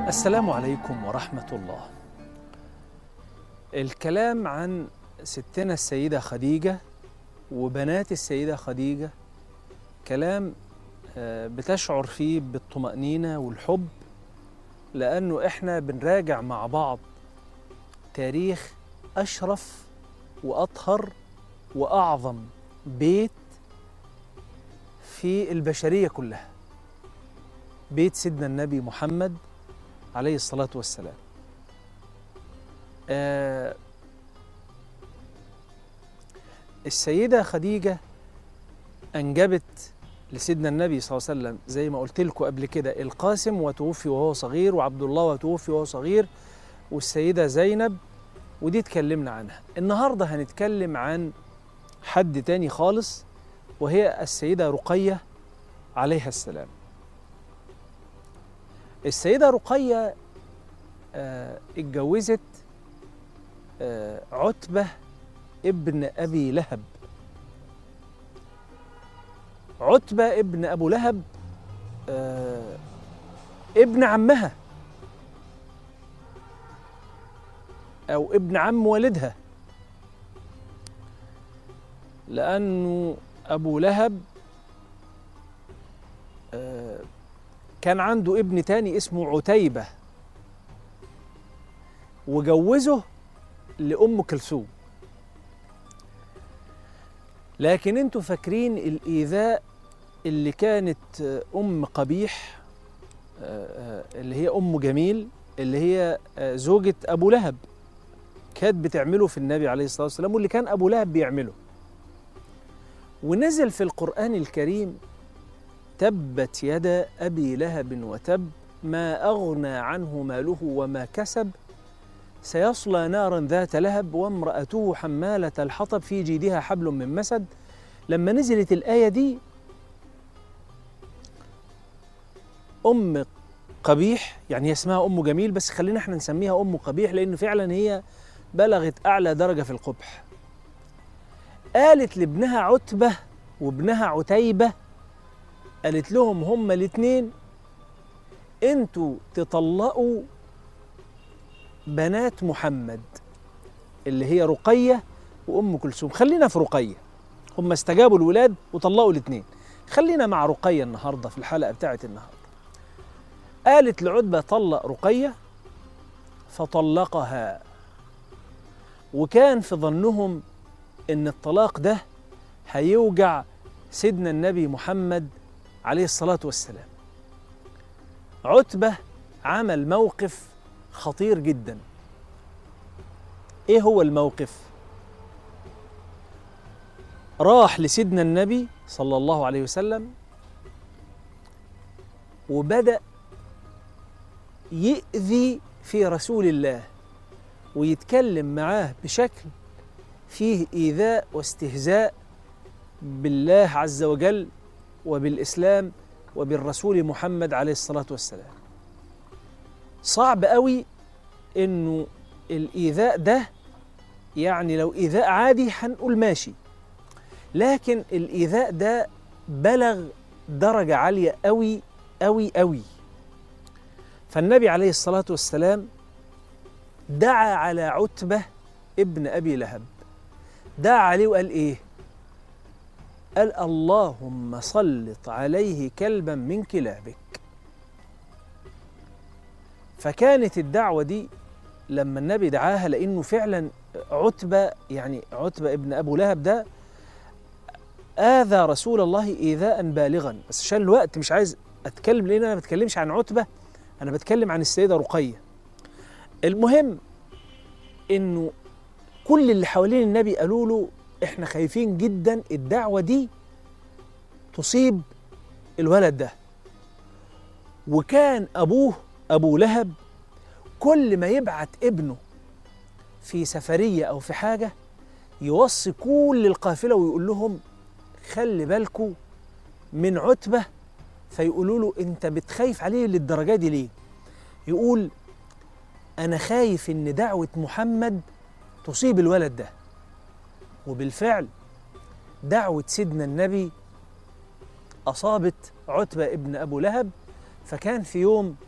السلام عليكم ورحمة الله. الكلام عن ستنا السيدة خديجة وبنات السيدة خديجة كلام آه، بتشعر فيه بالطمأنينة والحب لأنه إحنا بنراجع مع بعض تاريخ أشرف وأطهر وأعظم بيت في البشرية كلها بيت سيدنا النبي محمد عليه الصلاة والسلام آه السيدة خديجة أنجبت لسيدنا النبي صلى الله عليه وسلم زي ما قلت لكم قبل كده القاسم وتوفي وهو صغير وعبد الله وتوفي وهو صغير والسيدة زينب ودي اتكلمنا عنها النهاردة هنتكلم عن حد تاني خالص وهي السيدة رقية عليها السلام السيدة رقية آه، اتجوزت آه، عتبة ابن أبي لهب عتبة ابن أبو لهب آه، ابن عمها أو ابن عم والدها لأنه أبو لهب آه، كان عنده ابن تاني اسمه عتيبة وجوزه لأم كلثوم لكن انتوا فاكرين الإيذاء اللي كانت آه، أم قبيح آه، آه، اللي هي أم جميل اللي هي آه، زوجة أبو لهب كانت بتعمله في النبي عليه الصلاة والسلام واللي كان أبو لهب بيعمله ونزل في القرآن الكريم تبت يدا ابي لهب وتب ما اغنى عنه ماله وما كسب سيصلى نارا ذات لهب وامراته حماله الحطب في جيدها حبل من مسد لما نزلت الايه دي ام قبيح يعني هي اسمها ام جميل بس خلينا احنا نسميها ام قبيح لان فعلا هي بلغت اعلى درجه في القبح قالت لابنها عتبه وابنها عتيبه قالت لهم هما الاتنين انتوا تطلقوا بنات محمد اللي هي رقية وأم كلثوم خلينا في رقية هم استجابوا الولاد وطلقوا الاتنين خلينا مع رقية النهاردة في الحلقة بتاعت النهاردة قالت لعتبة طلق رقية فطلقها وكان في ظنهم ان الطلاق ده هيوجع سيدنا النبي محمد عليه الصلاة والسلام عتبة عمل موقف خطير جدا ايه هو الموقف راح لسيدنا النبي صلى الله عليه وسلم وبدأ يؤذي في رسول الله ويتكلم معاه بشكل فيه إيذاء واستهزاء بالله عز وجل وبالإسلام وبالرسول محمد عليه الصلاة والسلام صعب قوي إنه الإيذاء ده يعني لو إيذاء عادي هنقول ماشي لكن الإيذاء ده بلغ درجة عالية قوي قوي قوي فالنبي عليه الصلاة والسلام دعا على عتبة ابن أبي لهب دعا عليه وقال إيه قال اللهم سلط عليه كلبا من كلابك فكانت الدعوة دي لما النبي دعاها لأنه فعلا عتبة يعني عتبة ابن أبو لهب ده آذى رسول الله إيذاء بالغا بس عشان الوقت مش عايز أتكلم لأن أنا ما بتكلمش عن عتبة أنا بتكلم عن السيدة رقية المهم إنه كل اللي حوالين النبي قالوا له إحنا خايفين جدا الدعوة دي تصيب الولد ده وكان أبوه أبو لهب كل ما يبعت ابنه في سفرية أو في حاجة يوصي كل القافلة ويقول لهم خلي بالكوا من عتبة فيقولوا له أنت بتخايف عليه للدرجة دي ليه؟ يقول أنا خايف إن دعوة محمد تصيب الولد ده وبالفعل دعوة سيدنا النبي أصابت عتبة ابن أبو لهب فكان في يوم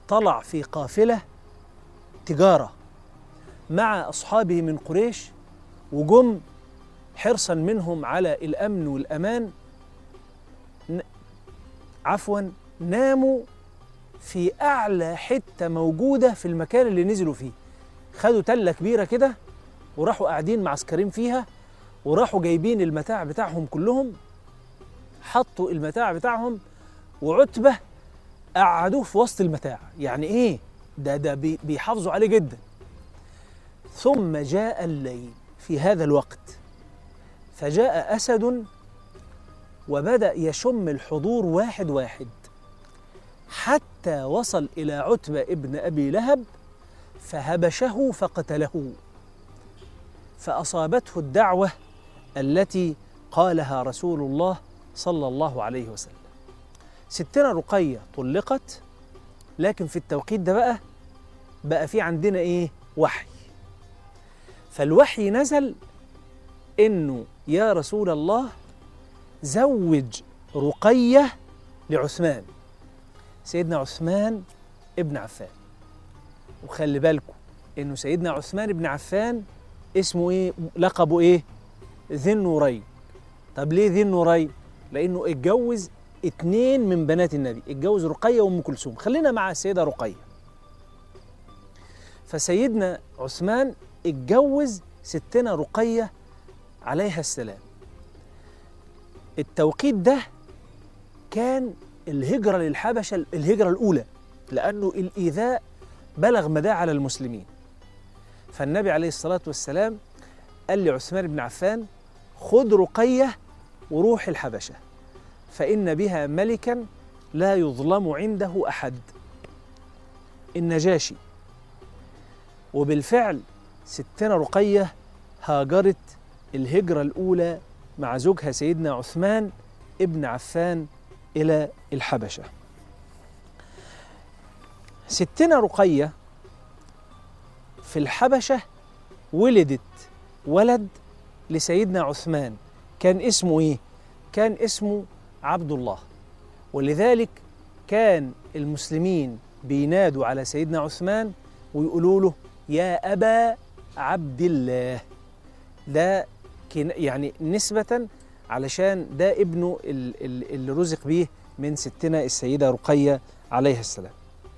طلع في قافلة تجارة مع أصحابه من قريش وجم حرصا منهم على الأمن والأمان ن- عفوا ناموا في أعلى حتة موجودة في المكان اللي نزلوا فيه خدوا تلة كبيرة كده وراحوا قاعدين معسكرين فيها وراحوا جايبين المتاع بتاعهم كلهم حطوا المتاع بتاعهم وعتبة قعدوه في وسط المتاع يعني ايه ده ده بي- بيحافظوا عليه جدا ثم جاء الليل في هذا الوقت فجاء أسد وبدأ يشم الحضور واحد واحد حتى وصل إلى عتبة ابن أبي لهب فهبشه فقتله فأصابته الدعوة التي قالها رسول الله صلى الله عليه وسلم ستنا رقية طلقت لكن في التوقيت ده بقى بقى في عندنا ايه وحي فالوحي نزل انه يا رسول الله زوج رقية لعثمان سيدنا عثمان ابن عفان وخلي بالكم انه سيدنا عثمان بن عفان اسمه ايه لقبه ايه ذي النورين طب ليه ذي النورين لانه اتجوز اتنين من بنات النبي اتجوز رقية وام كلثوم خلينا مع السيدة رقية فسيدنا عثمان اتجوز ستنا رقية عليها السلام التوقيت ده كان الهجرة للحبشة الهجرة الأولى لأنه الإيذاء بلغ مداه على المسلمين فالنبي عليه الصلاة والسلام قال لعثمان بن عفان خذ رقية وروح الحبشة فإن بها ملكا لا يظلم عنده أحد النجاشي وبالفعل ستنا رقية هاجرت الهجرة الأولى مع زوجها سيدنا عثمان ابن عفان إلى الحبشة ستنا رقية في الحبشة ولدت ولد لسيدنا عثمان كان اسمه إيه؟ كان اسمه عبد الله ولذلك كان المسلمين بينادوا على سيدنا عثمان ويقولوا له يا أبا عبد الله ده كن- يعني نسبة علشان ده ابنه ال- ال- اللي رزق بيه من ستنا السيدة رقية عليها السلام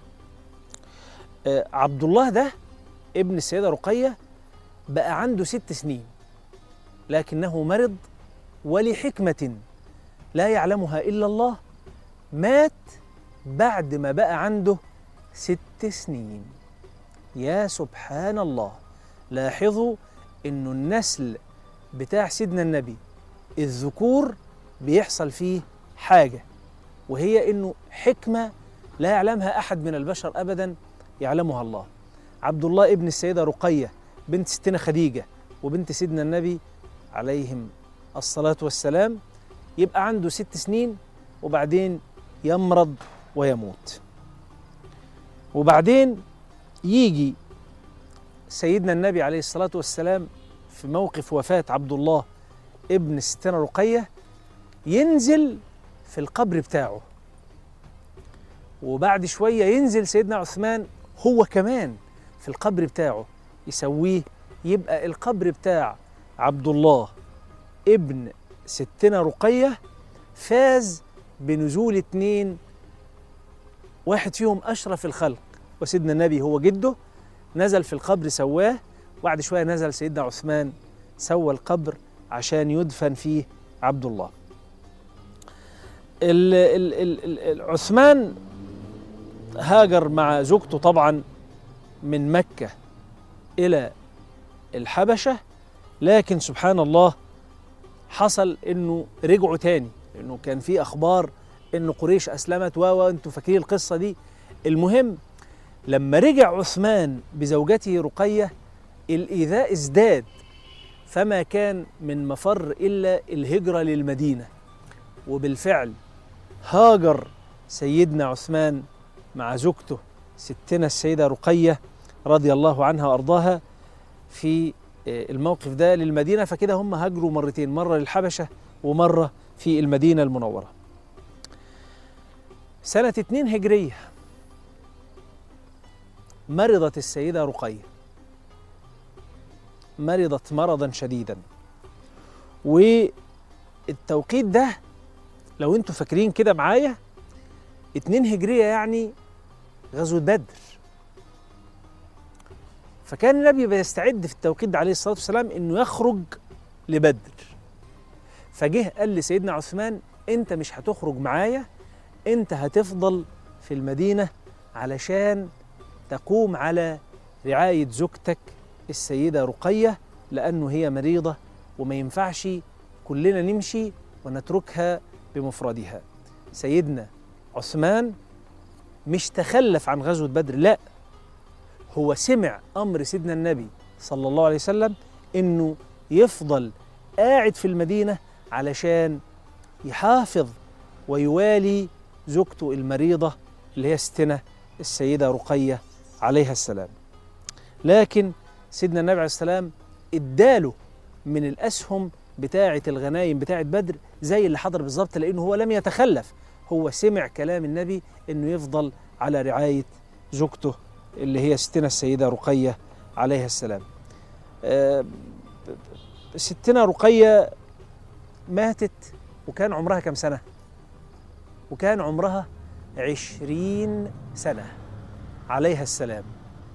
آه، عبد الله ده ابن السيدة رقية بقى عنده ست سنين لكنه مرض ولحكمة لا يعلمها إلا الله مات بعد ما بقى عنده ست سنين يا سبحان الله لاحظوا انه النسل بتاع سيدنا النبي الذكور بيحصل فيه حاجة وهي انه حكمة لا يعلمها احد من البشر ابدا يعلمها الله عبد الله ابن السيدة رقية بنت ستنا خديجة وبنت سيدنا النبي عليهم الصلاة والسلام يبقى عنده ست سنين وبعدين يمرض ويموت وبعدين يجي سيدنا النبي عليه الصلاة والسلام في موقف وفاة عبد الله ابن ستنا رقية ينزل في القبر بتاعه وبعد شوية ينزل سيدنا عثمان هو كمان في القبر بتاعه يسويه يبقى القبر بتاع عبد الله ابن ستنا رقية فاز بنزول اتنين واحد فيهم أشرف الخلق وسيدنا النبي هو جده نزل في القبر سواه وبعد شوية نزل سيدنا عثمان سوى القبر عشان يدفن فيه عبد الله ال ال ال ال ال عثمان هاجر مع زوجته طبعا من مكة إلى الحبشة لكن سبحان الله حصل انه رجعوا تاني انه كان في اخبار ان قريش اسلمت و وانتوا فاكرين القصه دي المهم لما رجع عثمان بزوجته رقيه الايذاء ازداد فما كان من مفر الا الهجره للمدينه وبالفعل هاجر سيدنا عثمان مع زوجته ستنا السيده رقيه رضي الله عنها وارضاها في الموقف ده للمدينة فكده هم هاجروا مرتين مرة للحبشة ومرة في المدينة المنورة سنة اتنين هجرية مرضت السيدة رقية مرضت مرضا شديدا والتوقيت ده لو انتوا فاكرين كده معايا اتنين هجرية يعني غزوة بدر فكان النبي بيستعد في التوقيت ده عليه الصلاة والسلام انه يخرج لبدر فجه قال لسيدنا عثمان انت مش هتخرج معايا انت هتفضل في المدينة علشان تقوم على رعاية زوجتك السيدة رقية لأنه هي مريضة وما ينفعش كلنا نمشي ونتركها بمفردها سيدنا عثمان مش تخلف عن غزوة بدر لا هو سمع أمر سيدنا النبي صلى الله عليه وسلم إنه يفضل قاعد في المدينة علشان يحافظ ويوالي زوجته المريضة اللي هي ستنا السيدة رقية عليها السلام لكن سيدنا النبي عليه السلام اداله من الأسهم بتاعة الغنايم بتاعة بدر زي اللي حضر بالظبط لأنه هو لم يتخلف هو سمع كلام النبي أنه يفضل على رعاية زوجته اللي هي ستنا السيدة رقية عليها السلام آه، ستنا رقية ماتت وكان عمرها كم سنة وكان عمرها عشرين سنة عليها السلام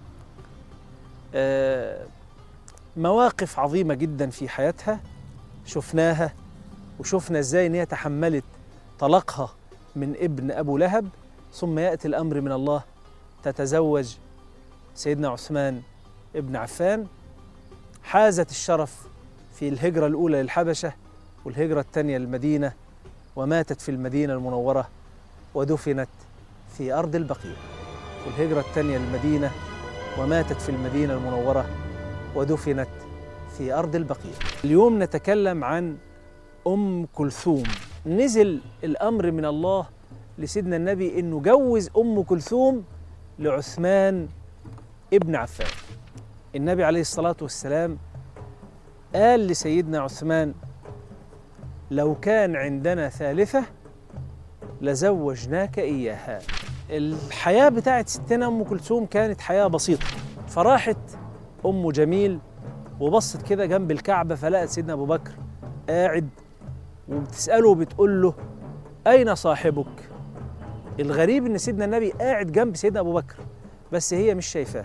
آه، مواقف عظيمة جدا في حياتها شفناها وشفنا ازاي ان هي تحملت طلاقها من ابن ابو لهب ثم ياتي الامر من الله تتزوج سيدنا عثمان ابن عفان حازت الشرف في الهجرة الأولى للحبشة والهجرة الثانية للمدينة وماتت في المدينة المنورة ودفنت في أرض البقيع والهجرة الثانية للمدينة وماتت في المدينة المنورة ودفنت في أرض البقيع اليوم نتكلم عن أم كلثوم نزل الأمر من الله لسيدنا النبي إنه جوز أم كلثوم لعثمان ابن عفان النبي عليه الصلاة والسلام قال لسيدنا عثمان لو كان عندنا ثالثة لزوجناك إياها الحياة بتاعت ستنا أم كلثوم كانت حياة بسيطة فراحت أم جميل وبصت كده جنب الكعبة فلقت سيدنا أبو بكر قاعد وبتسأله وبتقول له أين صاحبك؟ الغريب إن سيدنا النبي قاعد جنب سيدنا أبو بكر بس هي مش شايفاه